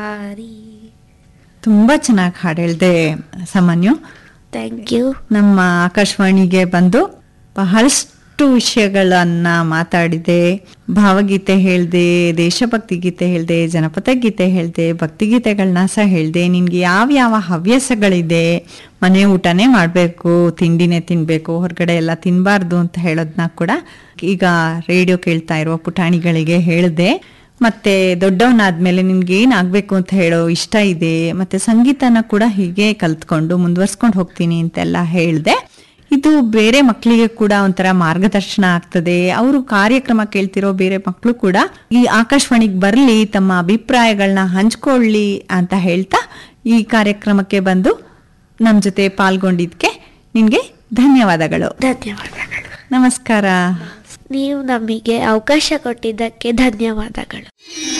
ಸಾರಿ ತುಂಬಾ ಚೆನ್ನಾಗಿ ಹಾಡು ಹೇಳ್ದೆ ಸಾಮಾನ್ಯ ಥ್ಯಾಂಕ್ ಯು ನಮ್ಮ ಆಕಾಶವಾಣಿಗೆ ಬಂದು ಬಹಳಷ್ಟು ವಿಷಯಗಳನ್ನ ಮಾತಾಡಿದೆ ಭಾವಗೀತೆ ಹೇಳ್ದೆ ದೇಶಭಕ್ತಿ ಗೀತೆ ಹೇಳ್ದೆ ಜನಪದ ಗೀತೆ ಹೇಳ್ದೆ ಭಕ್ತಿಗೀತೆಗಳನ್ನ ಸಹ ಹೇಳ್ದೆ ನಿನ್ಗೆ ಯಾವ ಯಾವ ಹವ್ಯಾಸಗಳಿದೆ ಮನೆ ಊಟನೇ ಮಾಡಬೇಕು ತಿಂಡಿನೇ ತಿನ್ಬೇಕು ಹೊರಗಡೆ ಎಲ್ಲ ತಿನ್ನಬಾರ್ದು ಅಂತ ಹೇಳೋದನ್ನ ಕೂಡ ಈಗ ರೇಡಿಯೋ ಕೇಳ್ತಾ ಇರುವ ಪುಟಾಣಿಗಳಿಗೆ ಹೇಳ್ದೆ ಮತ್ತೆ ದೊಡ್ಡವನಾದ್ಮೇಲೆ ನಿನ್ಗೆ ಏನ್ ಆಗ್ಬೇಕು ಅಂತ ಹೇಳೋ ಇಷ್ಟ ಇದೆ ಮತ್ತೆ ಸಂಗೀತನ ಕೂಡ ಹೀಗೆ ಕಲ್ತ್ಕೊಂಡು ಮುಂದುವರ್ಸ್ಕೊಂಡು ಹೋಗ್ತೀನಿ ಅಂತೆಲ್ಲ ಹೇಳ್ದೆ ಇದು ಬೇರೆ ಮಕ್ಕಳಿಗೆ ಕೂಡ ಒಂಥರ ಮಾರ್ಗದರ್ಶನ ಆಗ್ತದೆ ಅವರು ಕಾರ್ಯಕ್ರಮ ಕೇಳ್ತಿರೋ ಬೇರೆ ಮಕ್ಕಳು ಕೂಡ ಈ ಆಕಾಶವಾಣಿಗೆ ಬರಲಿ ತಮ್ಮ ಅಭಿಪ್ರಾಯಗಳನ್ನ ಹಂಚ್ಕೊಳ್ಳಿ ಅಂತ ಹೇಳ್ತಾ ಈ ಕಾರ್ಯಕ್ರಮಕ್ಕೆ ಬಂದು ನಮ್ಮ ಜೊತೆ ಪಾಲ್ಗೊಂಡಿದ್ಕೆ ನಿನ್ಗೆ ಧನ್ಯವಾದಗಳು ಧನ್ಯವಾದಗಳು ನಮಸ್ಕಾರ ನೀವು ನಮಗೆ ಅವಕಾಶ ಕೊಟ್ಟಿದ್ದಕ್ಕೆ ಧನ್ಯವಾದಗಳು